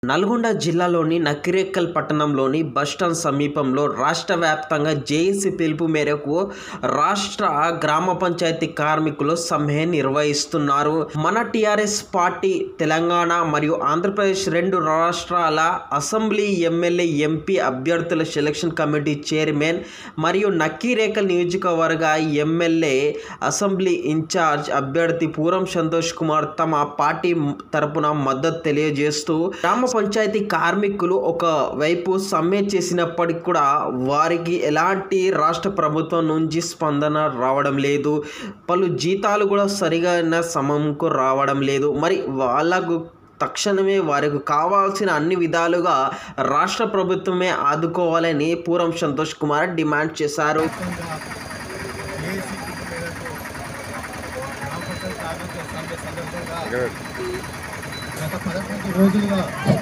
నల్గొండ జిల్లాలోని నకిరేకల్ పట్టణంలోని బస్టాండ్ సమీపంలో రాష్ట్ర వ్యాప్తంగా జేఏసీ పిలుపు మేరకు రాష్ట్ర గ్రామ పంచాయతీ కార్మికులు సమ్మె నిర్వహిస్తున్నారు మన టిఆర్ఎస్ పార్టీ తెలంగాణ మరియు ఆంధ్రప్రదేశ్ రెండు రాష్ట్రాల అసెంబ్లీ ఎమ్మెల్యే ఎంపీ అభ్యర్థుల సెలక్షన్ కమిటీ చైర్మన్ మరియు నక్కీరేకల్ నియోజకవర్గ ఎమ్మెల్యే అసెంబ్లీ ఇన్ఛార్జ్ అభ్యర్థి పూరం సంతోష్ కుమార్ తమ పార్టీ తరపున మద్దతు తెలియజేస్తూ గ్రామ పంచాయతీ కార్మికులు ఒక వైపు సమ్మె చేసినప్పటికీ కూడా వారికి ఎలాంటి రాష్ట్ర ప్రభుత్వం నుంచి స్పందన రావడం లేదు పలు జీతాలు కూడా సరిగా సమయంకు రావడం లేదు మరి వాళ్ళకు తక్షణమే వారికి కావాల్సిన అన్ని విధాలుగా రాష్ట్ర ప్రభుత్వమే ఆదుకోవాలని పూరం సంతోష్ కుమార్ డిమాండ్ చేశారు వ్యాప్తంగా ఏసీపీ మేరకు నామపత్ర కార్మికుల సమ్మె సందర్భంగా గత పదకొండు రోజులుగా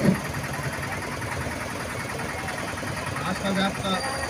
రాష్ట్ర వ్యాప్త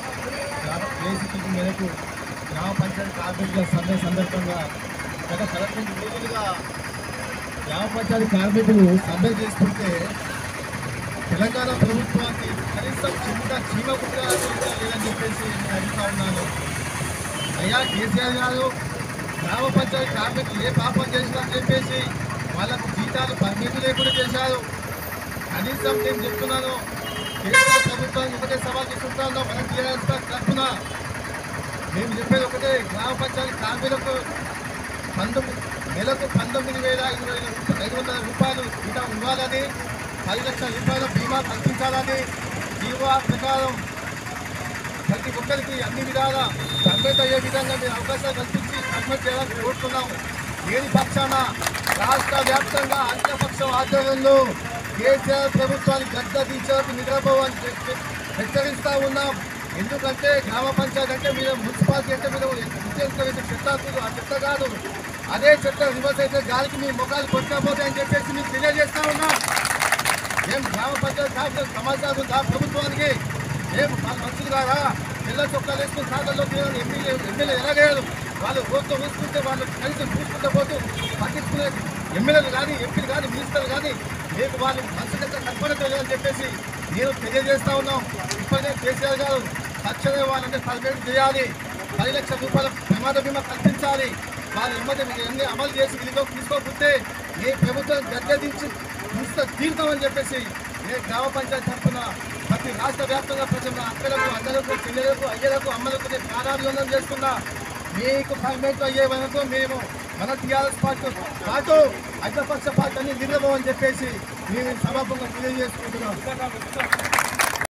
ఏసీపీ మేరకు గ్రామ పంచాయతీ కార్మికుల సమ్మె సందర్భంగా గత పదకొండు రోజులుగా గ్రామ పంచాయతీ కార్మికులు సమ్మె చేసుకుంటే తెలంగాణ ప్రభుత్వానికి కనీసం చిన్న చీమ కుట్రా లేదని చెప్పేసి నేను అడుగుతా ఉన్నాను అయ్యా కేసీఆర్ గారు గ్రామ పంచాయతీ కార్మికులు ఏ పాపం చేసినా అని చెప్పేసి వాళ్ళకు జీతాలు పర్మిట్ లేకుండా చేశారు కనీసం నేను చెప్తున్నాను కేంద్ర ప్రభుత్వానికి ఒకటే సవాల్ చేస్తుంటాను మన టీఆర్ఎస్ తరఫున మేము చెప్పేది ఒకటే గ్రామ పంచాయతీ కార్మికులకు పంతొమ్మిది నెలకు పంతొమ్మిది వేల ఐదు వేల ఐదు వందల రూపాయలు జీతం ఇవ్వాలని పది లక్షల రూపాయల బీమా కల్పించాలని జీవో ప్రకారం ప్రతి ఒక్కరికి అన్ని విధాల సబ్మిట్ అయ్యే విధంగా మీరు అవకాశాలు కల్పించి సబ్మిట్ చేయాలని కోరుతున్నాం లేని పక్షాన రాష్ట్ర వ్యాప్తంగా అఖిలపక్షం ఆధ్వర్యంలో కేసీఆర్ ప్రభుత్వాన్ని గద్ద దించేందుకు నిద్రపోవని చెప్పి హెచ్చరిస్తా ఉన్నాం ఎందుకంటే గ్రామ పంచాయతీ అంటే మీరు మున్సిపాలిటీ అంటే మీరు ఉద్యోగ చెత్త ఆ చెత్త కాదు అదే చెత్త రివర్స్ అయితే గాలికి మీ ముఖాలు కొట్టకపోతే అని చెప్పేసి మీకు తెలియజేస్తా ఉన్నాం ఏం గ్రామ పంచాయతీ కార్మికుల సమాచారం ఉందా ప్రభుత్వానికి ఏం వాళ్ళ మంత్రులు కాదా పిల్ల చొక్కాలు వేసుకుని సాగల్లో తిరగని ఎమ్మెల్యే ఎమ్మెల్యే ఎలాగేయరు వాళ్ళు ఓట్తో చూసుకుంటే వాళ్ళు కనీసం చూసుకుంటే పోతూ పట్టించుకునే ఎమ్మెల్యేలు కానీ ఎంపీలు కానీ మినిస్టర్లు కానీ మీకు వాళ్ళు మనసు దగ్గర కనపడలేదు అని చెప్పేసి నేను తెలియజేస్తా ఉన్నాం ఇప్పటికే కేసీఆర్ గారు తక్షణమే వాళ్ళంటే పర్మిట్ చేయాలి పది లక్షల రూపాయల ప్రమాద బీమా కల్పించాలి వాళ్ళు ఎమ్మటి అన్ని అమలు చేసి విలువ తీసుకోకపోతే ఏ ప్రభుత్వం గద్దెదించి ముస్త తీరుతామని చెప్పేసి ఏ గ్రామ పంచాయతీ తరఫున ప్రతి రాష్ట్ర వ్యాప్తంగా ప్రజల అక్కలకు అన్నలకు చెల్లెలకు అయ్యలకు అమ్మలకు నేను ప్రాణాభివందనం చేస్తున్నా మీకు పర్మిట్ అయ్యే వరకు మేము మన టీఆర్ఎస్ పార్టీ పాటు అగ్రపక్ష పార్టీ అన్ని నిద్రపోవని చెప్పేసి మేము సభాపంగా తెలియజేసుకుంటున్నాం